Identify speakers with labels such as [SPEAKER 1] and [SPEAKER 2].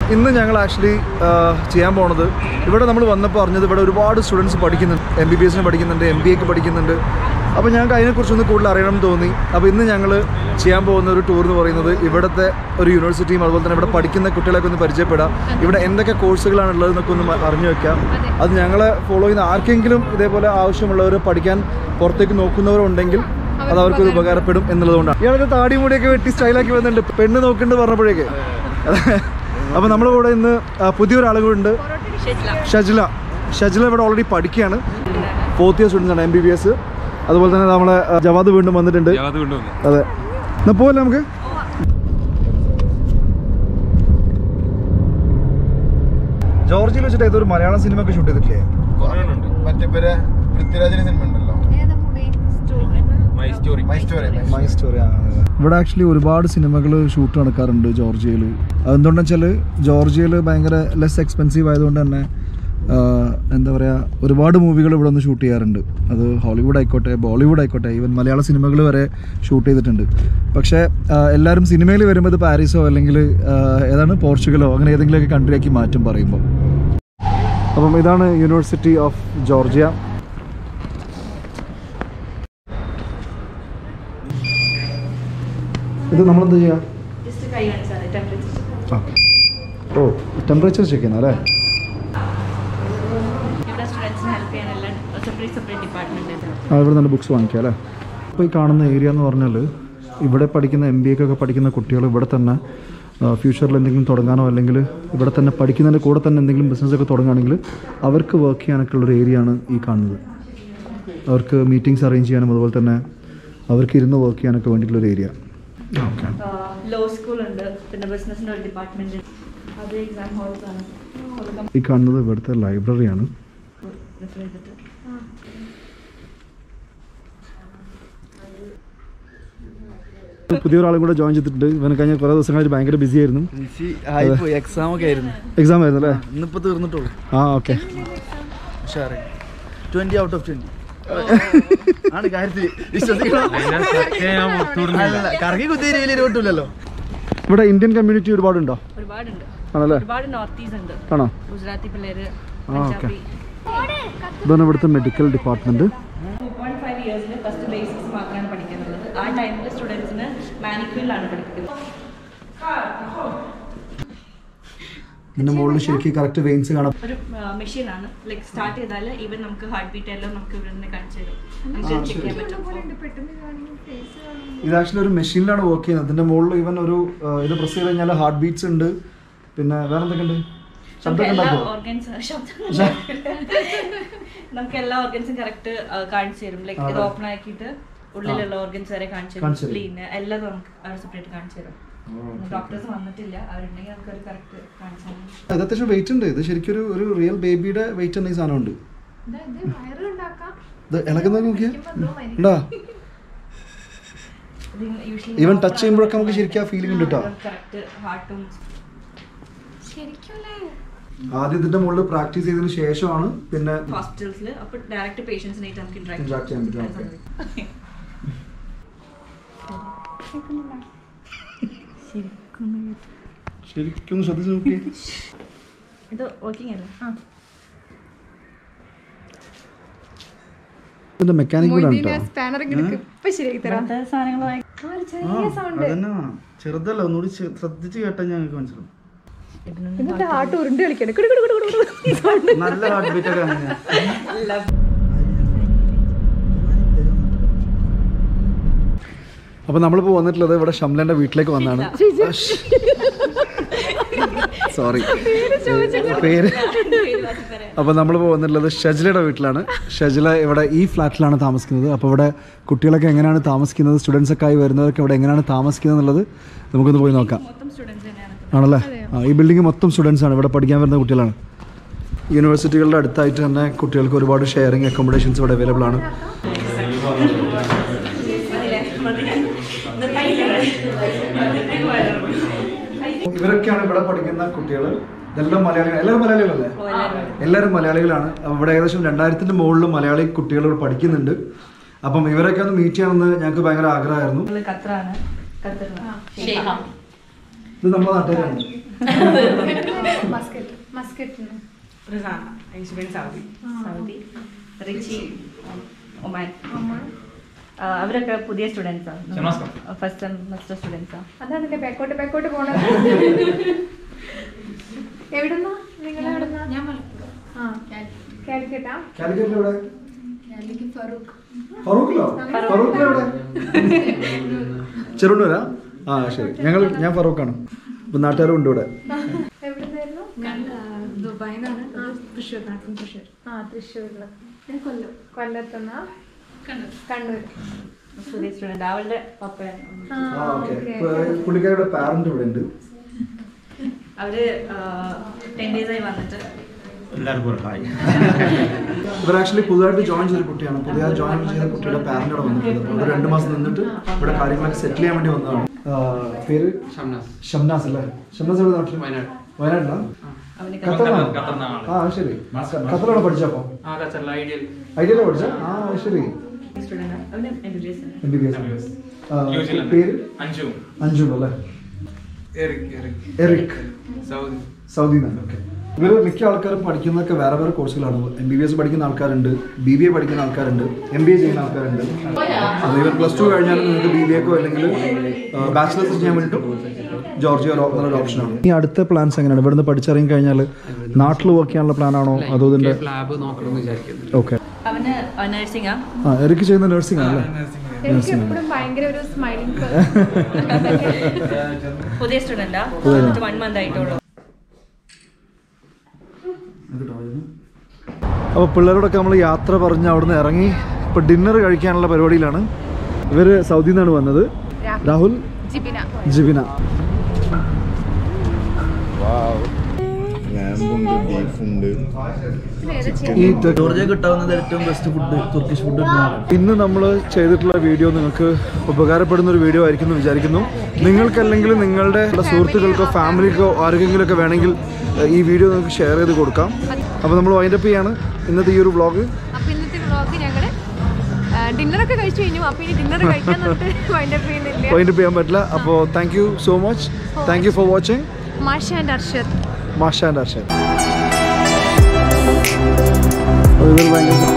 [SPEAKER 1] ഇന്ന് ഞങ്ങൾ ആക്ച്വലി ചെയ്യാൻ പോണത് ഇവിടെ നമ്മൾ വന്നപ്പോൾ അറിഞ്ഞത് ഇവിടെ ഒരുപാട് സ്റ്റുഡൻസ് പഠിക്കുന്നുണ്ട് എം ബി ബി എസിന് പഠിക്കുന്നുണ്ട് എം ബി എക്ക് പഠിക്കുന്നുണ്ട് അപ്പോൾ ഞങ്ങൾക്ക് അതിനെക്കുറിച്ചൊന്ന് കൂടുതൽ അറിയണം എന്ന് തോന്നി അപ്പോൾ ഇന്ന് ഞങ്ങൾ ചെയ്യാൻ പോകുന്ന ഒരു ടൂർ എന്ന് പറയുന്നത് ഇവിടുത്തെ ഒരു യൂണിവേഴ്സിറ്റിയും അതുപോലെ തന്നെ ഇവിടെ പഠിക്കുന്ന കുട്ടികളൊക്കെ ഒന്ന് പരിചയപ്പെടാം ഇവിടെ എന്തൊക്കെ കോഴ്സുകളാണ് ഉള്ളതെന്നൊക്കെ ഒന്ന് മ- അറിഞ്ഞു വെക്കാം അത് ഞങ്ങളെ ഫോളോ ചെയ്യുന്ന ആർക്കെങ്കിലും ഇതേപോലെ ആവശ്യമുള്ളവർ പഠിക്കാൻ പുറത്തേക്ക് നോക്കുന്നവരുണ്ടെങ്കിൽ അത് അവർക്കൊരു ഉപകാരപ്പെടും എന്നുള്ളതുകൊണ്ടാണ് ഇയാളൊക്കെ താടി മുടിയൊക്കെ വെട്ടി സ്റ്റൈലാക്കി വന്നിട്ടുണ്ട് പെണ്ണ് നോക്കുന്നുണ്ട് പറഞ്ഞപ്പോഴേക്ക് അപ്പോൾ നമ്മുടെ കൂടെ ഇന്ന് ആ, പുതിയൊരാളും കൂടെ ഉണ്ട് ഷജില ഷജില ഇവിടെ ഓൾറെഡി പഠിക്കുകയാണ് ഫോർത്ത് ഇയർ സ്റ്റുഡൻസ് ആണ് എം ബി ബി എസ് അതുപോലെ തന്നെ നമ്മളെ ആ, ജവാദ് വീണ്ടും വന്നിട്ടുണ്ട്
[SPEAKER 2] അത് കൊണ്ടുവന്നു
[SPEAKER 1] അതെ എന്നാ പോവല്ലേ നമുക്ക് ജോർജിയിൽ വെച്ചിട്ട് ഏതൊരു മലയാളം സിനിമ ഒക്കെ ഷൂട്ട് ചെയ്തിട്ടില്ലേ
[SPEAKER 2] കുറേയുണ്ട്
[SPEAKER 3] മറ്റേ പേര് പൃഥ്വിരാജിന്റെ സിനിമ ഉണ്ടല്ലോ
[SPEAKER 2] my story
[SPEAKER 3] my story
[SPEAKER 1] my story ഇവിടെ ആക്ച്വലി ഒരുപാട് സിനിമകൾ ഷൂട്ട് നടക്കാറുണ്ട് ജോർജിയയിൽ അതെന്തുകൊണ്ടെന്ന് വെച്ചാൽ ജോർജിയയിൽ ഭയങ്കര ലെസ് എക്സ്പെൻസീവ് ആയതുകൊണ്ട് തന്നെ ആ, എന്താ പറയുക ഒരുപാട് മൂവികൾ ഇവിടെ നിന്ന് ഷൂട്ട് ചെയ്യാറുണ്ട് അത് ഹോളിവുഡ് ആയിക്കോട്ടെ ബോളിവുഡ് ആയിക്കോട്ടെ ഈവൻ മലയാള സിനിമകൾ വരെ ഷൂട്ട് ചെയ്തിട്ടുണ്ട് പക്ഷേ ആ, എല്ലാവരും സിനിമയിൽ വരുമ്പോൾ ഇത് പാരീസോ അല്ലെങ്കിൽ ആ, ഏതാണ് പോർച്ചുഗലോ അങ്ങനെ ഏതെങ്കിലുമൊക്കെ കൺട്രിയാക്കി മാറ്റും പറയുമ്പോൾ അപ്പം ഇതാണ് യൂണിവേഴ്സിറ്റി ഓഫ് ജോർജിയ ഇത് നമ്മളെന്താ ചെയ്യുക
[SPEAKER 4] ജസ്റ്റ് കൈ കാണിച്ചാൽ മതി ടെമ്പറേച്ചർ
[SPEAKER 1] ആ ഓ ടെമ്പറേച്ചർ ചെക്ക് ചെയ്യുന്ന അല്ലേ
[SPEAKER 4] ഇവിടെ സ്റ്റുഡൻസിനെ ഹെൽപ്പ് ചെയ്യാനെല്ലാം സെപ്പറേറ്റ് സെപ്പറേറ്റ് ഡിപ്പാർട്ട്മെന്റ് ഉണ്ട്
[SPEAKER 1] ആ ഇവിടെ നല്ല ബുക്സ് വാങ്ങിക്കാം അല്ലേ അപ്പോൾ ഈ കാണുന്ന ഏരിയ എന്ന് പറഞ്ഞാൽ ഇവിടെ പഠിക്കുന്ന എം ബി എക്കൊക്കെ പഠിക്കുന്ന കുട്ടികൾ ഇവിടെ തന്നെ ഫ്യൂച്ചറിൽ എന്തെങ്കിലും തുടങ്ങാനോ അല്ലെങ്കിൽ ഇവിടെ തന്നെ പഠിക്കുന്നതിൻ്റെ കൂടെ തന്നെ എന്തെങ്കിലും ബിസിനസ്സൊക്കെ തുടങ്ങുകയാണെങ്കിൽ അവർക്ക് വർക്ക് ചെയ്യാനൊക്കെ ഉള്ളൊരു ഏരിയ ആണ് ഈ കാണുന്നത് അവർക്ക് മീറ്റിംഗ്സ് അറേഞ്ച് ചെയ്യാനും അതുപോലെ തന്നെ അവർക്ക് ഇരുന്ന് വർക്ക് ചെയ്യാനൊക്കെ വേണ്ടിയിട്ടുള്ളൊരു ഏരിയ ഓക്കെ
[SPEAKER 4] ലോ സ്കൂൾ ഉണ്ട് പിന്നെ ബിസിനസിന്റെ ഒരു ഡിപ്പാർട്ട്മെന്റ് അത് എക്സാം ഹോൾസ് ആണ്
[SPEAKER 1] ഈ കാണുന്നത് ഇവിടുത്തെ ലൈബ്രറിയാണ്
[SPEAKER 4] റെഫർ ചെയ്തിട്ട്
[SPEAKER 1] പുതിയൊരാളും കൂടെ ജോയിൻ ചെയ്തിട്ടുണ്ട് ഇവന് കഴിഞ്ഞ കുറേ ദിവസങ്ങളായിട്ട് ഭയങ്കര ബിസി ആയിരുന്നു
[SPEAKER 5] ആയിപ്പോയി എക്സാം ഒക്കെ ആയിരുന്നു
[SPEAKER 1] എക്സാം ആയിരുന്നു അല്ലേ
[SPEAKER 5] ഇന്നിപ്പോ തീർന്നിട്ടുള്ളൂ
[SPEAKER 1] ആ ഓക്കെ
[SPEAKER 5] ഉഷാറ് ട്വന്റി ഔട്ട് ഓഫ് ട്വന്റി ആണ് കാര്യത്തിൽ വിശ്വസിക്കണം അല്ല, കറങ്ങി കുത്തിരി വലിയ കിട്ടില്ലല്ലോ
[SPEAKER 1] ഇവിടെ ഇന്ത്യൻ കമ്മ്യൂണിറ്റി ഒരുപാടുണ്ടോ
[SPEAKER 4] ഒരുപാടുണ്ട്
[SPEAKER 1] ആണല്ലേ
[SPEAKER 4] ഒരുപാട് നോർത്ത് ഈസ്റ്റ് ഉണ്ട്
[SPEAKER 1] ആണോ
[SPEAKER 4] ഗുജറാത്തി പിള്ളേര്
[SPEAKER 1] ആ, okay.
[SPEAKER 4] പഞ്ചാബി
[SPEAKER 1] ഇതാണ് ഇവിടുത്തെ medical department
[SPEAKER 4] two point five ഇയേഴ്സിൽ ഫസ്റ്റ് ബേസിക്സ് മാത്രമാണ് പഠിക്കാനുള്ളത് ആ ടൈമിൽ സ്റ്റുഡൻസിന് മാനിക്യൂറിലാണ് പഠിക്കുന്നത്
[SPEAKER 1] ഇതിന്റെ മുകളിൽ ശരിക്കും കറക്റ്റ് വെയിൻസ് കാണാം
[SPEAKER 4] ഒരു മെഷീനാണ് ലൈക്ക് സ്റ്റാർട്ട് ചെയ്താൽ ഈവൻ നമുക്ക് ഹാർട്ട് ബീറ്റ് എല്ലാം നമുക്ക് ഇവിടെ നിന്ന് കാണിച്ചു തരും നമുക്ക് ചെക്ക് ചെയ്യാൻ പറ്റും
[SPEAKER 1] ഇത് ആക്ച്വലി ഒരു മെഷീനിലാണ് വർക്ക് ചെയ്യുന്നത് ഇതിന്റെ മുകളിൽ ഇവൻ ഒരു ആ, ഇത് പ്രസ് ചെയ്ത് കഴിഞ്ഞാൽ ഹാർട്ട് ബീറ്റ്സ് ഉണ്ട് പിന്നെ വേറെ എന്തൊക്കെ ഉണ്ട്
[SPEAKER 4] നമുക്ക്
[SPEAKER 1] ശബ്ദമൊക്കെ
[SPEAKER 4] എല്ലാ
[SPEAKER 1] ഉണ്ടാക്കുമോ
[SPEAKER 4] ഓർഗൻസ് നമുക്ക് എല്ലാ ഓർഗൻസും കറക്റ്റ് കാണിച്ചു തരും ലൈക്ക് ഇത് ഓപ്പൺ ആക്കിയിട്ട് ഉള്ളിലുള്ള ഓർഗൻസ് വരെ കാണിച്ചു
[SPEAKER 1] കാണിച്ചു
[SPEAKER 4] തരും
[SPEAKER 1] തരും.
[SPEAKER 4] സ്പ്ലീന് എല്ലാം നമുക്ക് അവർ സെപ്പറേറ്റ് കാണിച്ചു തരും ഡോക്ടേഴ്സ് വന്നിട്ടില്ല അവരുണ്ടെങ്കിൽ നമുക്ക് ഒരു കറക്റ്റ് കാണിച്ചു തരും
[SPEAKER 1] ഇത് അത്യാവശ്യം വെയിറ്റ് ഉണ്ട് ഇത് ശരിക്കും ഒരു ഒരു റിയൽ ബേബിയുടെ വെയിറ്റ് എന്ന ഈ സാധനം ഉണ്ട് ഇത് ഇളകുന്നത് നോക്കിയാ ഉണ്ടാ Even touch ചെയ്യുമ്പോഴൊക്കെ നമുക്ക് ശരിക്കും ആ feeling ഉണ്ട് ട്ടോ.
[SPEAKER 4] കറക്റ്റ് ഹാർട്ടും
[SPEAKER 1] ആദ്യം ഇതിന്റെ മുകളിൽ പ്രാക്ടീസ് ചെയ്തതിന് ശേഷമാണ് പിന്നെ
[SPEAKER 4] ഹോസ്പിറ്റൽസിൽ അപ്പൊ ഡയറക്റ്റ് പേഷ്യൻസിനായിട്ട് നമുക്ക്
[SPEAKER 1] Interact
[SPEAKER 4] ഇന്ററാക്ട്
[SPEAKER 1] ചെയ്യാൻ പറ്റും, okay. ശരിക്കും ഒന്ന് ശ്രദ്ധിച്ച് നോക്കിയേ
[SPEAKER 4] ഇത് വർക്കിംഗ് അല്ലേ
[SPEAKER 1] ഇതിന്റെ മെക്കാനിക് കൂടെ ഉണ്ടോ
[SPEAKER 6] സ്പാനർ ഇപ്പൊ ശരിയാക്കി തരാം
[SPEAKER 4] ഇവിടുത്തെ സാധനങ്ങളായി
[SPEAKER 5] അതന്നെ വേണം ചെറുതല്ല ഒന്നുകൂടി ചെ- ശ്രദ്ധിച്ച് കേട്ടാൽ ഞങ്ങൾക്ക് മനസ്സിലാവും
[SPEAKER 6] എന്നിട്ട് ഹാർട്ട് ഉരുണ്ട് കളിക്കണം കുടു കുടു കുടു കുടു കുടു. ഈ sound.
[SPEAKER 5] നല്ല ഹാർട്ട് ബീറ്റ് ഒക്കെ അങ്ങനെയാ
[SPEAKER 1] അപ്പൊ നമ്മളിപ്പോ വന്നിട്ടുള്ളത് ഇവിടെ ഷംലന്റെ വീട്ടിലേക്ക് വന്നാണ് സോറി പേര് അപ്പോൾ നമ്മളിപ്പോൾ വന്നിട്ടുള്ളത് ഷജിലയുടെ വീട്ടിലാണ് ഷജില ഇവിടെ ഈ ഫ്ലാറ്റിലാണ് താമസിക്കുന്നത് അപ്പോൾ ഇവിടെ കുട്ടികളൊക്കെ എങ്ങനെയാണ് താമസിക്കുന്നത് സ്റ്റുഡൻസ് ഒക്കെ ആയി വരുന്നവരൊക്കെ ഇവിടെ എങ്ങനെയാണ് താമസിക്കുന്നത് എന്നുള്ളത് നമുക്കൊന്ന് പോയി നോക്കാം
[SPEAKER 4] മൊത്തം സ്റ്റുഡൻസ് തന്നെയാണ്
[SPEAKER 1] ആണല്ലേ ആ ഈ ബിൽഡിംഗ് മൊത്തം സ്റ്റുഡൻസ് ആണ് ഇവിടെ പഠിക്കാൻ വരുന്ന കുട്ടികളാണ് യൂണിവേഴ്സിറ്റികളുടെ അടുത്തായിട്ട് തന്നെ കുട്ടികൾക്ക് ഒരുപാട് ഷെയറിംഗ് അക്കോമഡേഷൻസ് ഇവിടെ അവൈലബിൾ ആണ് ഇവരൊക്കെയാണ് ഇവിടെ പഠിക്കുന്ന കുട്ടികൾ ഇതെല്ലാം മലയാളികൾ എല്ലാവരും മലയാളികളല്ലേ എല്ലാവരും മലയാളികളാണ് അപ്പോൾ ഇവിടെ ഏകദേശം രണ്ടായിരത്തിന്റെ മുകളിൽ മലയാളി കുട്ടികൾ ഇവിടെ പഠിക്കുന്നുണ്ട് അപ്പം ഇവരൊക്കെ ഒന്ന് മീറ്റ് ചെയ്യണമെന്ന് ഞങ്ങൾക്ക് ഭയങ്കര ആഗ്രഹമായിരുന്നു
[SPEAKER 4] ഖത്തറാണ് ഖത്തറിലാണ്
[SPEAKER 1] ഇത് നമ്മുടെ നാട്ടുകാരാണ്
[SPEAKER 6] Muscat Muscat
[SPEAKER 4] Rizana Aishwaryan Saudi Saudi Richie Oman ആ, അവരൊക്കെ പുതിയ സ്റ്റുഡൻസാണ് ഫസ്റ്റ് സെമസ്റ്റർ സ്റ്റുഡൻസാണ്
[SPEAKER 6] അതാണല്ലേ ബാക്കോട്ട് ബാക്കോട്ട് പോണത് എവിടുന്നാ നിങ്ങൾ എവിടുന്നാ
[SPEAKER 7] ഞാൻ മലപ്പുറം
[SPEAKER 6] ആ കാലിക്കറ്റാ
[SPEAKER 1] കാലിക്കറ്റിൽ എവിടെ
[SPEAKER 7] ഞാനിക്ക് ഫറൂഖ്
[SPEAKER 1] ഫറൂഖിലോ ഫറൂഖിലോ എവിടെ ചെറുണ്ടൂരാ ആ ശരി ഞങ്ങൾ ഞാൻ ഫറൂഖാണ് ഇപ്പം നാട്ടുകാരും ഉണ്ട് ഇവിടെ
[SPEAKER 6] എവിടുന്നായിരുന്നു
[SPEAKER 7] ഞാൻ ദുബായിൽ നിന്നാണ് തൃശ്ശൂർ നാട്ടിൽ തൃശ്ശൂർ
[SPEAKER 6] ആ തൃശ്ശൂരില്
[SPEAKER 7] ഞാൻ കൊല്ലം
[SPEAKER 6] കൊല്ലത്തുനിന്നാ
[SPEAKER 7] കണ്ണൂർ
[SPEAKER 6] കണ്ണൂർ
[SPEAKER 4] പുതിയ സ്റ്റുഡൻറ് അവളുടെ പപ്പയാണ്
[SPEAKER 6] ആ
[SPEAKER 1] ആ ഓക്കെ
[SPEAKER 6] ഓക്കെ
[SPEAKER 1] പുള്ളിക്കാരുടെ പാരന്റ് ഇവിടെ ഉണ്ട്
[SPEAKER 4] അവര് ടെൻ ഡേയ്സ് ആയി വന്നിട്ട്
[SPEAKER 1] ഇവർ ആക്ച്വലി പുതുതായിട്ട് ജോയിൻ ചെയ്ത കുട്ടിയാണ് പുതിയതായി ജോയിൻ ചെയ്ത കുട്ടിയുടെ പാരന്റ് അവിടെ വന്നിട്ടുണ്ട് ഇവിടെ രണ്ട് മാസം നിന്നിട്ട് ഇവിടെ കാര്യങ്ങളൊക്കെ സെറ്റിൽ ചെയ്യാൻ വേണ്ടി വന്നതാണ് ആ, പേര് ഷംനാസ് അല്ലേ ഷംനാസ് എവിടെ നാട്ടിൽ
[SPEAKER 8] വയനാട്.
[SPEAKER 1] വയനാട്ടിലാണ്
[SPEAKER 4] അവന്
[SPEAKER 1] ഖത്തറിലാണോ
[SPEAKER 8] ഖത്തറിലാണ്.
[SPEAKER 1] ആ അത് ശരി ഖത്തറാണ് പഠിച്ചപ്പോ
[SPEAKER 8] ആ കച്ചല്ല ഐഡിയൽ
[SPEAKER 1] ഐഡിയയിലാണ് പഠിച്ച ആ അത് ശരി
[SPEAKER 4] സ്റ്റുഡൻ്റ് അവന് M B B S
[SPEAKER 1] M B B S പേര്
[SPEAKER 8] അഞ്ചു
[SPEAKER 1] അഞ്ജു അല്ലേ
[SPEAKER 8] Eric Eric
[SPEAKER 1] Eric
[SPEAKER 8] Saudi
[SPEAKER 1] Saudi നിന്നാണ് ഓക്കെ ഇവർ മിക്ക ആൾക്കാരും പഠിക്കുന്നതൊക്കെ വേറെ വേറെ കോഴ്സുകളാണ് എം ബി ബി എസ് പഠിക്കുന്ന ആൾക്കാരുണ്ട് ബി ബി എ പഠിക്കുന്ന ആൾക്കാരുണ്ട് എം ബി എ ചെയ്യുന്ന ആൾക്കാരുണ്ട് അത് ഇവർ പ്ലസ് ടു കഴിഞ്ഞാലും നിങ്ങൾക്ക് ബി ബി എക്കോ അല്ലെങ്കിൽ ബാച്ചിലേഴ്സ് ചെയ്യാൻ വേണ്ടിയിട്ടും ജോർജിയ ഒരു നല്ലൊരു ഓപ്ഷനാണ് ഈ അടുത്ത പ്ലാൻസ് എങ്ങനെയാണ് ഇവിടുന്ന് പഠിച്ചിറങ്ങി കഴിഞ്ഞാൽ നാട്ടിൽ വർക്ക് ചെയ്യാനുള്ള പ്ലാൻ ആണോ അതോ ഇതിൻ്റെ
[SPEAKER 8] ലാബ് നോക്കണമെന്ന് വിചാരിക്കുന്നു
[SPEAKER 1] ഓക്കെ
[SPEAKER 4] അവന് നഴ്സിംഗാ
[SPEAKER 1] ആ എറിക്ക് ചെയ്യുന്ന നഴ്സിംഗ് ആണല്ലേ
[SPEAKER 6] എനിക്ക് എപ്പോഴും ഭയങ്കര ഒരു സ്മൈലിംഗ്
[SPEAKER 4] പുതിയ സ്റ്റുഡൻ്റാ വൺ മന്ത് ആയിട്ടുള്ളൂ
[SPEAKER 1] അപ്പോൾ പിള്ളേരോടൊക്കെ നമ്മൾ യാത്ര പറഞ്ഞ് അവിടുന്ന് ഇറങ്ങി ഇപ്പോൾ ഡിന്നർ കഴിക്കാനുള്ള പരിപാടിയിലാണ് ഇവർ സൗദിയിൽ നിന്നാണ് വന്നത് രാഹുൽ
[SPEAKER 6] ജിബിന
[SPEAKER 1] ജിബിന
[SPEAKER 3] ലാമ്പുണ്ട് ബീഫുണ്ട്
[SPEAKER 1] ഈ ജോർജിയ കിട്ടാവുന്നത് ഏറ്റവും ബെസ്റ്റ് ഫുഡ് തുർക്കിഷ് ഫുഡ് ഇന്ന് നമ്മൾ ചെയ്തിട്ടുള്ള വീഡിയോ നിങ്ങൾക്ക് ഉപകാരപ്പെടുന്ന ഒരു വീഡിയോ ആയിരിക്കും എന്ന് വിചാരിക്കുന്നു നിങ്ങൾക്കല്ലെങ്കിൽ നിങ്ങളുടെ സുഹൃത്തുക്കൾക്കോ ഫാമിലിക്കോ ആർക്കെങ്കിലും ഒക്കെ വേണമെങ്കിൽ ഏഹ്, ഈ വീഡിയോ നിങ്ങൾക്ക് ഷെയർ ചെയ്ത് കൊടുക്കാം അപ്പോൾ നമ്മൾ വൈൻഡപ്പ് ചെയ്യാണ് ഇന്നത്തെ ഈ ഒരു വ്ളോഗ്
[SPEAKER 6] അപ്പൊ ഇന്നത്തെ വ്ളോഗ് ഞങ്ങള് ഡിന്നറൊക്കെ കഴിച്ചു കഴിഞ്ഞു അപ്പൊ ഇനി ഡിന്നർ കഴിക്കാൻ നമുക്ക് വൈൻഡപ്പ് ചെയ്യുന്നില്ല
[SPEAKER 1] വൈൻഡപ്പ് ചെയ്യാൻ പറ്റില്ല അപ്പോൾ thank you so much thank you for watching
[SPEAKER 6] Masha and Arshad
[SPEAKER 1] Masha and Arshad ഭയങ്കര